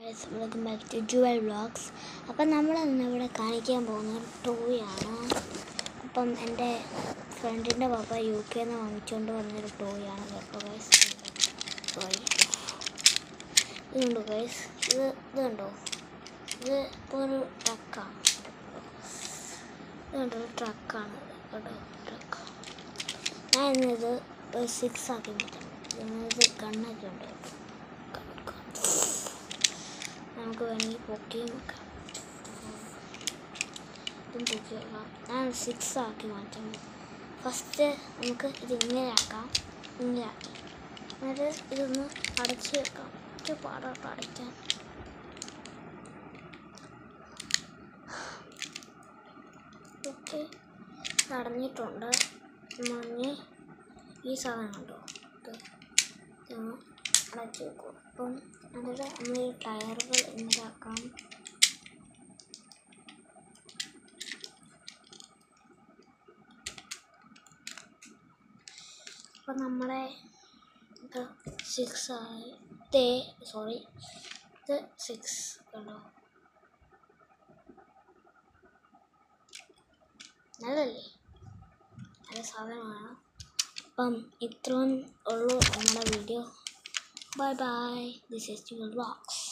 welcome back to jewel vlogs അപ്പം നമ്മൾ ഇന്ന് ഇവിടെ കാണിക്കാൻ പോകുന്ന ഒരു ടോയ് ആണ് അപ്പം എൻ്റെ ഫ്രണ്ടിൻ്റെ പപ്പ യു കെ നിന്ന് വാങ്ങിച്ചുകൊണ്ട് വന്നൊരു ടോയ് ആണ് കേട്ടോ ഗൈസ് സോറി ഇതുണ്ടോ ഗൈസ് ഇത് ഇത് കണ്ടോ ഇത് ഇപ്പോൾ ഒരു ട്രക്കാണ് ഇത് കണ്ടോ ഒരു ട്രക്കാണ് കേട്ടോ ട്രക്ക് ഞാൻ ഇന്നിത് ഒരു സിക്സ് ആക്കി മാറ്റാം ഇത് ഗണ്ണൊക്കെ ഉണ്ട് കേട്ടോ നമുക്ക് വേണമെങ്കിൽ പൊക്കിയും വെക്കാം ഇതും പൊക്കി വെക്കാം ഞാൻ സിക്സ് ആക്കി മാറ്റാം ഫസ്റ്റ് നമുക്ക് ഇത് ഇങ്ങനെ ആക്കാം ഇങ്ങനെ ആക്കി എന്നിട്ട് ഇതൊന്ന് അടച്ച് വെക്കാം ഒരു പാടോട്ട് അടയ്ക്കാൻ ഓക്കെ അടഞ്ഞിട്ടുണ്ട് മഞ്ഞ് ഈ സാധനം കണ്ടോ ഇത് ഇതൊന്ന് അടച്ചു വെക്കും അപ്പം എന്നിട്ട് നമ്മൾ ഈ ടയറുകൾ ഉണ്ടാക്കാം അപ്പം നമ്മുടെ ഇത് സിക്സ് ആയി തേ സോറി ഇത് സിക്സ് കണ്ടോ നല്ലല്ലേ നല്ല സാധനമാണ് അപ്പം ഇത്രയും ഉള്ളൂ നമ്മുടെ video bye bye this is your vlogs